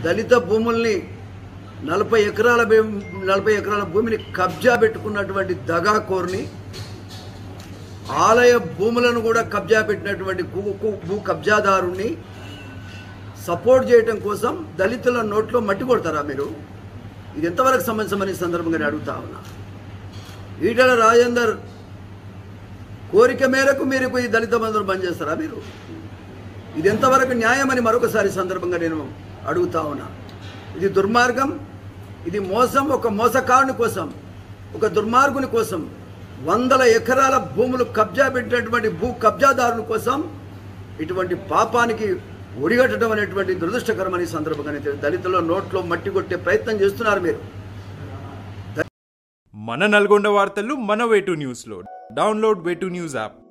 దళిత భూముల్ని నలభై ఎకరాల భూ- నలభై ఎకరాల భూమిని కబ్జా పెట్టుకున్నటువంటి దగాకోర్ని ఆలయ భూములను కూడా కబ్జా పెట్టినటువంటి భూ- భూ- భూ కబ్జాదారుణ్ణి సపోర్ట్ చేయటం కోసం దళితుల నోట్లో మట్టి కొడతారా మీరు ఇది ఎంతవరకు సంబంధించమని ఈ సందర్భంగా నేను అడుగుతా ఉన్నా ఈటల రాజేందర్ కోరిక మేరకు మీరు ఈ దళిత బంధువులు బంద్ చేస్తారా మీరు ఇది ఎంతవరకు న్యాయమని మరొకసారి ఈ సందర్భంగా నేను అడుగుతా ఉన్నా ఇది దుర్మార్గం ఇది మోసం ఒక మోసకారుని కోసం ఒక దుర్మార్గుని కోసం వందల ఎకరాల భూములు కబ్జా పెట్టినటువంటి భూ కబ్జాదారుని కోసం ఇటువంటి పాపానికి ఒడిగట్టడం అనేటువంటి దురదృష్టకరమని ఈ సందర్భంగా నేను తెలియ- దళితుల నోట్లో మట్టి కొట్టే ప్రయత్నం చేస్తున్నారు మీరు మన నల్గొండ వార్తలు మన వేటు న్యూస్లో డౌన్లోడ్ వేటు న్యూస్ యాప్